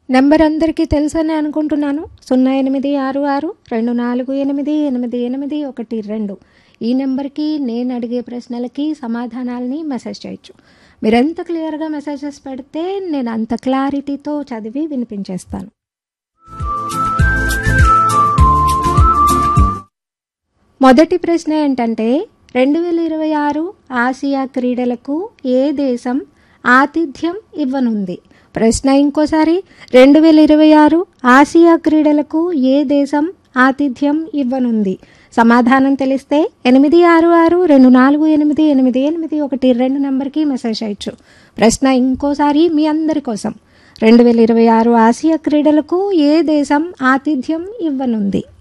number అందరికీ తెలుసని అనుకుంటున్నాను సున్నా ఎనిమిది ఆరు ఆరు రెండు నాలుగు ఎనిమిది ఎనిమిది ఎనిమిది ఒకటి రెండు ఈ నెంబర్కి నేను అడిగే ప్రశ్నలకి సమాధానాలని మెసేజ్ చేయొచ్చు మీరు ఎంత క్లియర్గా మెసేజెస్ పెడితే నేను అంత క్లారిటీతో చదివి వినిపించేస్తాను మొదటి ప్రశ్న ఏంటంటే రెండు వేల ఇరవై ఆరు ఆసియా క్రీడలకు ఏ దేశం ఆతిథ్యం ఇవ్వనుంది ప్రశ్న ఇంకోసారి రెండు వేల ఇరవై ఆరు ఆసియా క్రీడలకు ఏ దేశం ఆతిథ్యం ఇవ్వనుంది సమాధానం తెలిస్తే ఎనిమిది ఆరు ఆరు రెండు నాలుగు ఎనిమిది ఎనిమిది ఎనిమిది ఒకటి రెండు నెంబర్కి మెసేజ్ చేయొచ్చు ప్రశ్న ఇంకోసారి మీ అందరి కోసం రెండు వేల ఇరవై ఆరు ఆసియా క్రీడలకు ఏ దేశం ఆతిథ్యం ఇవ్వనుంది